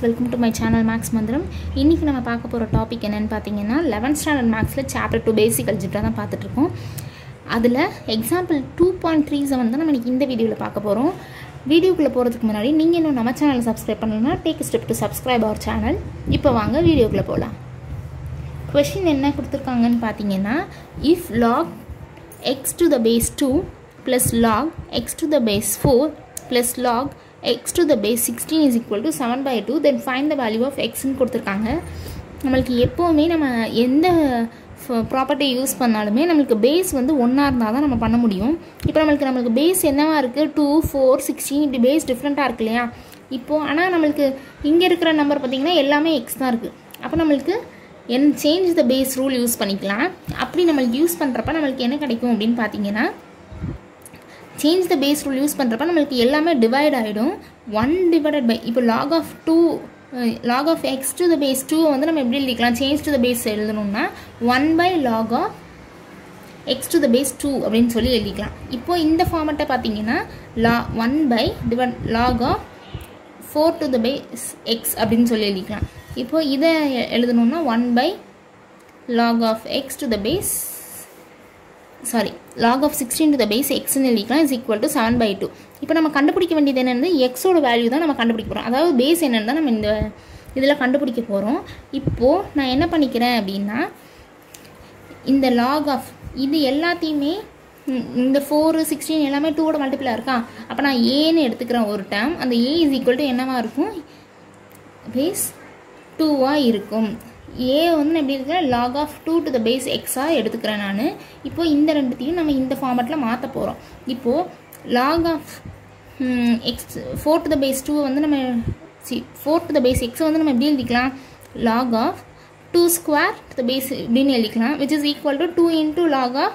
welcome to my channel maths Manthiram இன்றைக்கி நம்ம பார்க்க போகிற டாபிக் என்னென்னு பார்த்தீங்கன்னா லெவன்த் ஸ்டாண்டர்ட் மேக்ஸில் சாப்டர் டூ பேசிக் அல்ஜிப்ரா தான் பார்த்துட்ருக்கோம் அதில் example two point three seven தான் நம்ம இன்னைக்கு இந்த வீடியோவில் பார்க்க போகிறோம் வீடியோக்குள்ளே போகிறதுக்கு முன்னாடி நீங்கள் இன்னும் நம்ம சேனலை சப்ஸ்கிரைப் பண்ணணும்னா take step to subscribe our channel இப்போ வாங்க வீடியோக்குள்ளே போகலாம் கொஷின் என்ன கொடுத்துருக்காங்கன்னு பார்த்தீங்கன்னா if log x to the base two plus log x to the base four plus log x to the base sixteen is equal to seven by two then find the value of எக்ஸ்ன்னு கொடுத்துருக்காங்க நம்மளுக்கு எப்போவுமே நம்ம எந்த property use பண்ணாலுமே நம்மளுக்கு base வந்து ஒன்றா இருந்தால் தான் நம்ம பண்ண முடியும் இப்போ நம்மளுக்கு நம்மளுக்கு பேஸ் என்னவா இருக்குது டூ ஃபோர் சிக்ஸ்டீன் இப்படி பேஸ் டிஃப்ரெண்ட்டாக இருக்கு இல்லையா இப்போது ஆனால் நம்மளுக்கு இங்கே இருக்கிற நம்பர் பார்த்திங்கன்னா எல்லாமே எக்ஸ் தான் இருக்குது அப்போ நம்மளுக்கு என் change the base rule use பண்ணிக்கலாம் அப்படி நம்மளுக்கு யூஸ் பண்ணுறப்ப நம்மளுக்கு என்ன கிடைக்கும் அப்படின்னு பார்த்தீங்கன்னா change the base rule use பண்ணுறப்ப நம்மளுக்கு எல்லாமே டிவைட் ஆகிடும் ஒன் டிவைடட் பை இப்போ log of two log of x to the base two வந்து நம்ம எப்படி எழுதிக்கலாம் சேஞ்ச் டு த பேஸ் எழுதணும்னா one by log of x to the base two அப்படின்னு சொல்லி எழுதிக்கலாம் இப்போ இந்த ஃபார்மெட்டை பார்த்தீங்கன்னா லா one by divide log of four to the base x அப்படின்னு சொல்லி எழுதிக்கலாம் இப்போ இதை எழுதணும்னா one by log of x to the base sorry log of sixteen to the base எக்ஸ்னு எழுதிக்கலாம் is equal to seven by two இப்போ நம்ம கண்டுபிடிக்க வேண்டியது என்னென்னு எக்ஸோட வேல்யூ தான் நம்ம கண்டுபிடிக்க போகிறோம் அதாவது பேஸ் என்னென்னு தான் நம்ம இந்த இதில் கண்டுபிடிக்க போகிறோம் இப்போது நான் என்ன பண்ணிக்கிறேன் அப்படின்னா இந்த லாக் ஆஃப் இது எல்லாத்தையுமே இந்த ஃபோரு சிக்ஸ்டீன் எல்லாமே டூவோட மல்டிபிளாக இருக்கா அப்போ நான் ஏன்னு எடுத்துக்கிறேன் ஒரு டேம் அந்த ஏ இஸ் ஈக்குவல் டு என்னவாக இருக்கும் பேஸ் டூவாக இருக்கும் ஏ வந்து எப்படி இருக்கிறேன் log of two to the base எக்ஸாக எடுத்துக்கிறேன் நான் இப்போ இந்த ரெண்டுத்தையும் நம்ம இந்த ஃபார்மேட்டில் மாற்ற போகிறோம் இப்போது log of x four to the base two வந்து நம்ம c four to the base எக்ஸை வந்து நம்ம எப்படி எழுதிக்கலாம் log of two square to the base இப்படின்னு எழுதிக்கலாம் which is equal to two into log of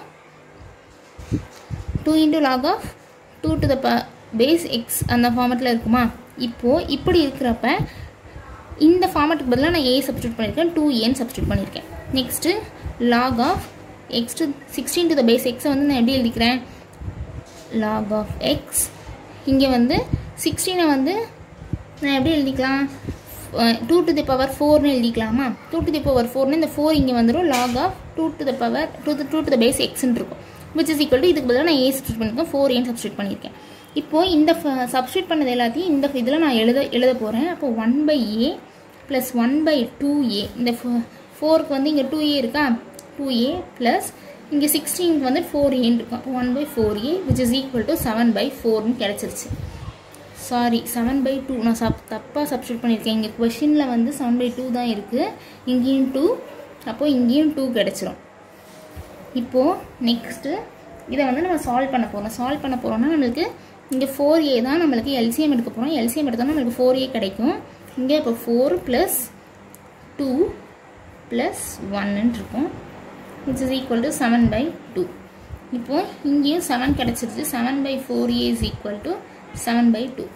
two into log of two to the b base X அந்த ஃபார்மேட்டில் இருக்குமா இப்போது இப்படி இருக்கிறப்ப இந்த ஃபார்மேட்டுக்கு பதிலாக நான் ஏ சப்ஸ்டியூட் பண்ணியிருக்கேன் டூ ஏன்னு சப்ஸ்டியூட் பண்ணியிருக்கேன் next log of x to sixteen to the base எக்ஸை வந்து நான் எப்படி எழுதிக்கிறேன் லாக் ஆஃப் எக்ஸ் இங்கே வந்து சிக்ஸ்டீனை வந்து நான் எப்படி எழுதிக்கலாம் டூ டு தி பவர் ஃபோர்னு எழுதிக்கலாமா டூ டு தி பவர் ஃபோர்னு இந்த ஃபோர் இங்கே வந்துடும் log of two to the power two to two to the base எக்ஸ்ன்னு இருக்கும் விச் இஸ் ஈக்குவல் டு இதுக்கு பதிலாக நான் ஏ சப்ஸ்டியூட் பண்ணியிருக்கேன் ஃபோர் ஏன்னு சப்ஸ்டியூட் பண்ணியிருக்கேன் இப்போது இந்த சப்ஸ்டியூட் பண்ணது எல்லாத்தையும் இந்த இதில் நான் எழுத எழுத போகிறேன் அப்போ one by a plus one by two a இந்த ஃபோருக்கு வந்து இங்கே டூ ஏ இருக்கா டூ ஏ ப்ளஸ் இங்கே சிக்ஸ்டீனுக்கு வந்து ஃபோர் ஏன்னு இருக்கும் அப்போ one by four a which is equal to seven by ஃபோர்னு கிடச்சிருச்சு சாரி செவன் பை டூ நான் சப் தப்பாக சப்ஸ்டியூட் பண்ணியிருக்கேன் இங்கே கொஷினில் வந்து செவன் பை டூ தான் இருக்குது இங்கேயும் டூ அப்போது இங்கேயும் டூ கிடச்சிரும் இப்போது நெக்ஸ்ட்டு இதை வந்து நம்ம சால்வ் பண்ண போகிறோம் சால்வ் பண்ண போகிறோம்னா நம்மளுக்கு இங்கே ஃபோர் ஏ தான் நம்மளுக்கு எல்சிஎம் எடுக்க போகிறோம் எல்சிஎம் எடுத்தோம்னா நம்மளுக்கு ஃபோர் ஏ கிடைக்கும் இங்கே இப்போ ஃபோர் ப்ளஸ் டூ ப்ளஸ் ஒன்னு இருக்கும் which is equal to seven by two இப்போது இங்கேயும் செவன் கிடச்சிருச்சு seven by four a is equal to seven by two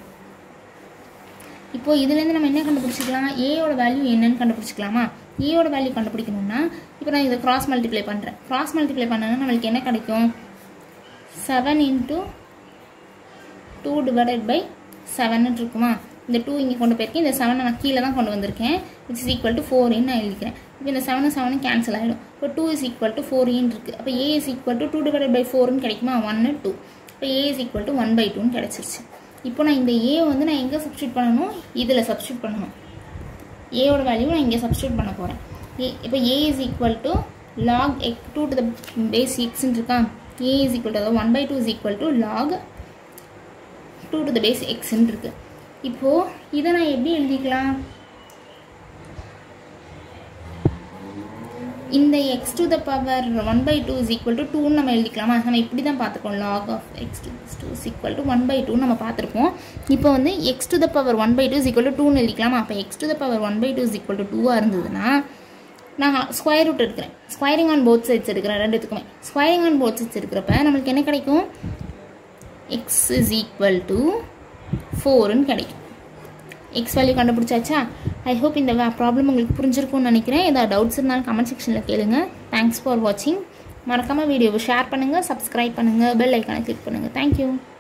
இப்போது இதுலேருந்து நம்ம என்ன கண்டுபிடிச்சிக்கலாம் ஏயோட வேல்யூ என்னன்னு கண்டுபிடிச்சிக்கலாமா ஏயோட வேல்யூ கண்டுபிடிக்கணும்னா இப்போ நான் இதை கிராஸ் மல்டிப்ளை பண்ணுறேன் கிராஸ் மல்டிப்ளை பண்ணனா நம்மளுக்கு என்ன கிடைக்கும் seven into two divided by seven இருக்குமா இந்த டூ இங்கே கொண்டு போயிருக்கேன் இந்த செவனை நான் கீழே தான் கொண்டு வந்திருக்கேன் விச் இஸ் ஈக்குவல் டு ஃபோரின்னு நான் எழுதிக்கிறேன் இப்போ இந்த செவனும் செவனும் கேன்சல் ஆகிடும் இப்போ டூ இஸ் ஈக்குவல் டு ஃபோரின்னு இருக்குது அப்போ a is equal to two divided by ஃபோர்னு கிடைக்குமா ஒன்று டூ இப்போ a is equal to one by டூன்னு கிடச்சிருச்சு இப்போ நான் இந்த ஏ வந்து நான் எங்கே சப்ஸ்டியூட் பண்ணணும் இதில் சப்ஸ்டியூட் பண்ணணும் ஏவோட வேல்யூ நான் இங்கே சப்ஸ்டியூட் பண்ண போகிறேன் ஏ இப்போ a is equal to log x two to the base எக்ஸ்ன்னு இருக்கா ஏ இஸ் ஈக்குவல் டு அதாவது one by two is equal to log two to the base எக்ஸ்ன்னு இருக்குது இப்போது இதை நான் எப்படி எழுதிக்கலாம் இந்த x to the power one by two is equal to டூன்னு நம்ம எழுதிக்கலாமா நம்ம இப்படி தான் பார்த்துருக்கோம் log of x to two is equal to one by two நம்ம பார்த்துருப்போம் இப்போ வந்து x to the power one by two is equal to டூன்னு எழுதிக்கலாமா அப்போ x to the power one by two is equal to டூவாக இருந்ததுன்னா நான் ஸ்கொயர் ரூட் எடுக்கிறேன் ஸ்கொயரிங் ஆன் போத் சைட்ஸ் எடுக்கிறேன் ரெண்டுத்துக்குமே ஸ்கொயரிங் ஆன் போத் சைட்ஸ் எடுக்கிறப்ப நம்மளுக்கு என்ன கிடைக்கும் எக்ஸ் இஸ் ஈக்குவல் டு ஃபோருன்னு கிடைக்கும் எக்ஸ் வேல்யூ கண்டுபிடிச்சாச்சா ஐ ஹோப் இந்த ப்ராப்ளம் உங்களுக்கு புரிஞ்சிருக்கும்னு நினைக்கிறேன் ஏதாவது டவுட்ஸ் இருந்தாலும் கமெண்ட் செக்ஷனில் கேளுங்க தேங்க்ஸ் ஃபார் வாட்சிங் மறக்காமல் வீடியோவை ஷேர் பண்ணுங்கள் சப்ஸ்கிரைப் பண்ணுங்கள் பெல் ஐக்கானை கிளிக் பண்ணுங்கள் தேங்க்யூ